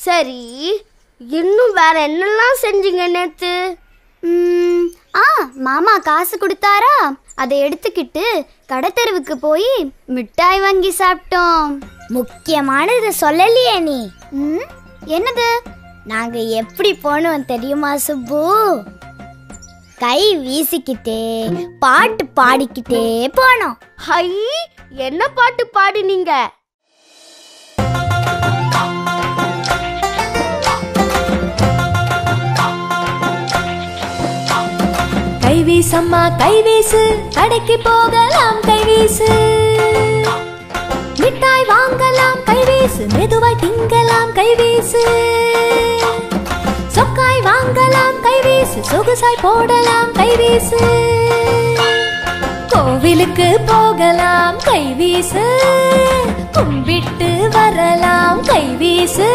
சரி இன்னும் வேற என்னெல்லாம் செஞ்சீங்க நேத்து ம், ஆ மாமா காசு கொடுத்தாரா அதை எடுத்துக்கிட்டு கடத்தெருவுக்கு போய் மிட்டாய் வாங்கி சாப்பிட்டோம் முக்கியமானது சொல்லலையே நீ ம், என்னது நாங்க எப்படி போனோம் தெரியுமா சுப்பு கை வீசிக்கிட்டே பாட்டு பாடிக்கிட்டே போனோம் ஹை என்ன பாட்டு பாடினீங்க கைவீசம்மா கைவீசு கடைக்கு போகலாம் கைவீசு மிட்டாய் வாங்கலாம் கைவீசு மெதுவாய் திங்கலாம் கைவீசு சொக்காய் வாங்கலாம் கைவீசு சொகுசாய் போடலாம் கைவீசு கோவிலுக்கு போகலாம் கைவீசு கும்பிட்டு வரலாம் கைவீசு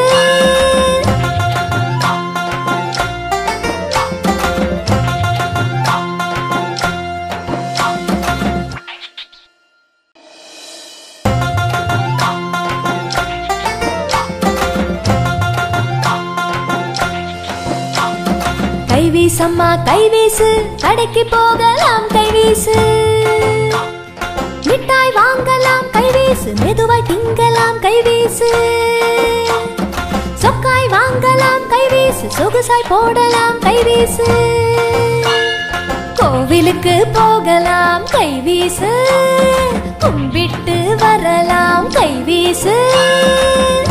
கைவீசம்மா கைவீசு கடைக்கு போகலாம் கைவீசு மிட்டாய் வாங்கலாம் கைவீசு மெதுவாய் திங்கலாம் கைவீசு சொக்காய் வாங்கலாம் கைவீசு சொகுசாய் போடலாம் கைவீசு கோவிலுக்கு போகலாம் கைவீசு கும்பிட்டு வரலாம் கைவீசு